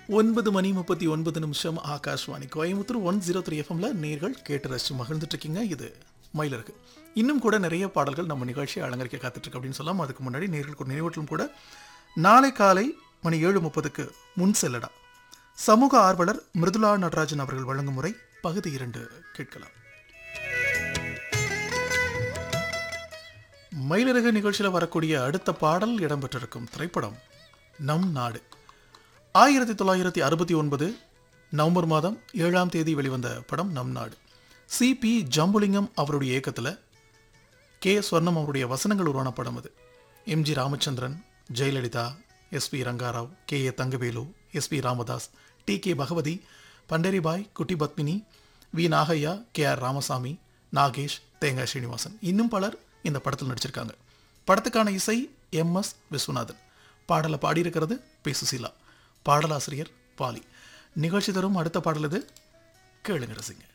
ஒன்பது மணி முப்பத்தி ஒன்பது நிமிஷம் Akashvani Coimbatore one zero three எஃப்எம்ல நேர்கள் கேட்டு ரசிச்சு மகிழ்ந்துட்டு இருக்கீங்க இது மயிலருக்கு இன்னும் கூட நிறைய பாடல்கள் நம்ம நிகழ்ச்சியை அலங்கரிக்க காத்துட்டு இருக்கு அப்படின்னு சொல்லலாம் அதுக்கு முன்னாடி நேர்களுக்கு ஒரு நினைவூட்டலும் கூட நாளை காலை மணி ஏழு முப்பதுக்கு முன் செல்லடா சமூக ஆர்வலர் மிருதுலா நடராஜன் அவர்கள் வழங்கும் முறை பகுதி இரண்டு கேட்கலாம் மயிலரகு நிகழ்ச்சியில் வரக்கூடிய அடுத்த பாடல் இடம்பெற்றிருக்கும் திரைப்படம் நம் நாடு ஆயிரத்தி தொள்ளாயிரத்தி அறுபத்தி ஒன்பது நவம்பர் மாதம் ஏழாம் தேதி வெளிவந்த படம் நம் நாடு சி பி ஜம்புலிங்கம் அவருடைய இயக்கத்தில் கே ஸ்வர்ணம் அவருடைய வசனங்கள் உருவான படம் அது M G Ramachandran Jayalalithaa S P Rangarao K A Thangavelu S P Ramadas T K Bhagavathi Pandaribai Kutty Padmini V Nagaiah K R Ramasamy Nagesh Thengai Srinivasan இன்னும் பலர் இந்த படத்தில் நடிச்சிருக்காங்க படத்துக்கான இசை எம் எஸ் விஸ்வநாதன் பாடலை பாடியிருக்கிறது பி சுசீலா பாடலாசிரியர் பாலி நிகழ்ச்சி தரும் அடுத்த பாடல் இது கேளுங்க ரசிங்க